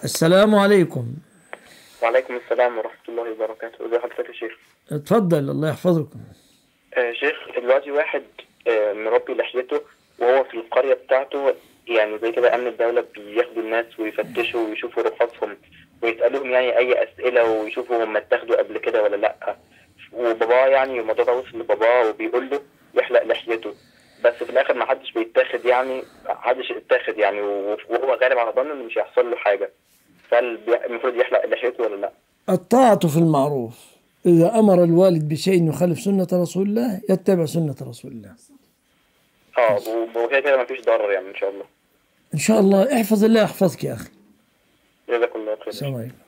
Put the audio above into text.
السلام عليكم وعليكم السلام ورحمة الله وبركاته ازي حضرتك يا شيخ اتفضل الله يحفظكم آه شيخ دلوقتي واحد آه مربي لحيته وهو في القرية بتاعته يعني زي كده أمن الدولة بياخدوا الناس ويفتشوا ويشوفوا رخصهم ويسألوهم يعني أي أسئلة ويشوفوا هم اتاخدوا قبل كده ولا لأ وباباه يعني الموضوع ده وصل لباباه وبيقول له يحلق لحيته بس في الآخر ما حدش بيتاخد يعني محدش اتاخد يعني وهو غالب على ظنه إن مش هيحصل له حاجة فهل بي- المفروض يحلق لحيته ولا لأ؟ الطاعة في المعروف إذا أمر الوالد بشيء يخالف سنة رسول الله يتبع سنة رسول الله اه وكده كده مفيش ضرر يعني إن شاء الله إن شاء الله احفظ الله يحفظك يا أخي جزاكم الله خير السلام عليكم